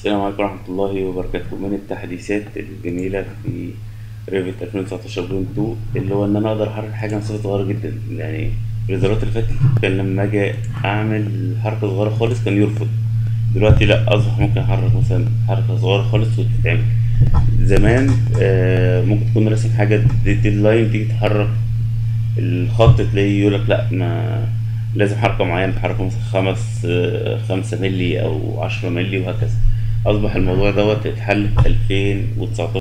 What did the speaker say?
السلام عليكم ورحمة الله وبركاته من التحديثات الجميلة في ريفت 2019.2 اللي هو إن أنا أقدر أحرك حاجة مسافة صغيرة جدا يعني في الإصدارات اللي فاتت كان لما أجي أعمل حركة صغيرة خالص كان يرفض دلوقتي لأ أصبح ممكن أحرك مثلا حركة صغيرة خالص وتتعمل زمان آه ممكن تكون راسم حاجة ديدلاين تيجي تحرك الخط تلاقيه يقولك لأ ما لازم حركة معينة تحركه مثلا خمس آه، خمسة ملي أو عشرة ملي وهكذا أصبح الموضوع دوت اتحل في 2019